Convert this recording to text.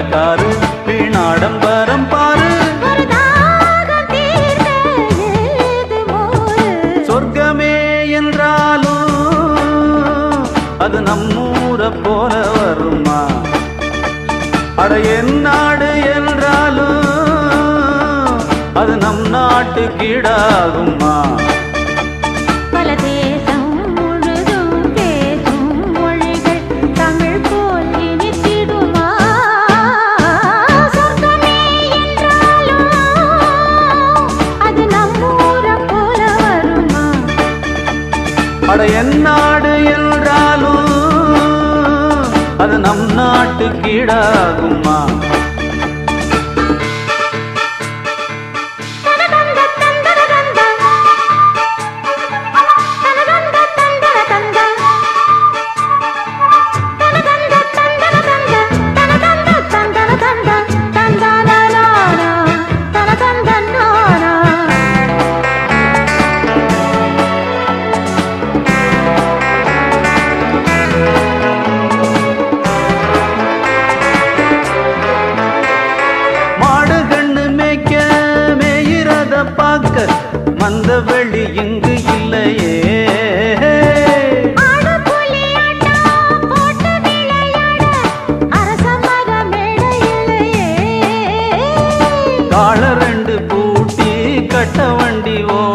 Car வீணாடம்பரம் பாரு ஒரு தாகம் தீர்க்க ஏது மோரு சொர்க்கமே என்றாலும் அது நம்மூரை போல வருமா அட என் நாடு என்றாலும் அது நம் நாட்டு கீடாகுமா பல தேசம் முழுதும் பேசும் மொழிகள் தமிழ் போல் இனித்திடுமா சொர்க்கமே என்றாலும் அது நம்மூரை போல வருமா அட என் நாடு என்றாலும் அது நம் நாட்டு கீடாகுமா தனதந்த தந்தரதந்த. தனதந்த தந்தரதந்த. தனதந்த தந்தரதந்த. தனதந்த தந்தரதந்த. தந்தனனானா. தனதந்தனானா. மாடு கண்ணு மேய்க்க மேயிறத பார்க்க மந்த வெளி இங்கு இல்லையே ஆடு புலி ஆட்டம் போட்டு விளையாட அரச மர மேடை இல்லையே கால ரெண்டு பூட்டி கட்ட வண்டி ஓ